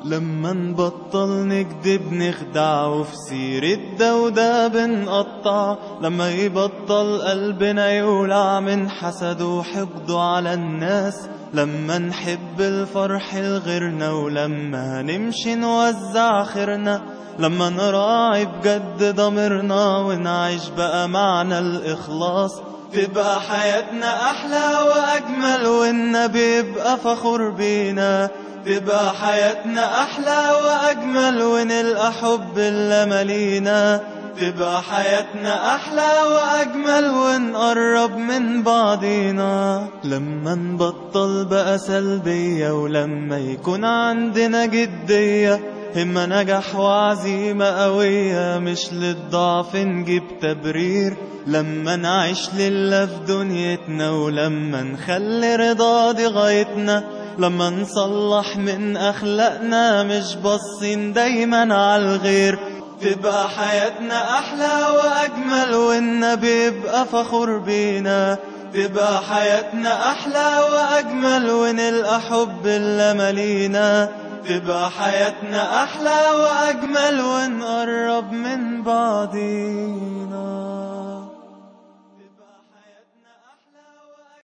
لما نبطل نكذب نخدع وفي سيرة دودة بنقطع لما يبطل قلبنا يولع من حسد وحقد على الناس لما نحب الفرح لغيرنا ولما نمشي نوزع خيرنا لما نراعي بجد ضميرنا ونعيش بقى معنى الإخلاص تبقى حياتنا أحلى وأجمل والنبي يبقى فخور بينا تبقى حياتنا أحلى وأجمل ونلقى حب اللي ملينا تبقى حياتنا أحلى وأجمل ونقرب من بعضينا لما نبطل بقى سلبية ولما يكون عندنا جدية همة نجح وعزيمة قوية مش للضعف نجيب تبرير لما نعيش لله في دنيتنا ولما نخلي رضا دي غايتنا لما نصلح من أخلاقنا مش باصين دايما على الغير تبقى حياتنا أحلى وأجمل والنبي يبقى فخور بينا تبقى حياتنا أحلى وأجمل ونلقى حب اللي ملينا تبقى حياتنا أحلى وأجمل ونقرب من بعضينا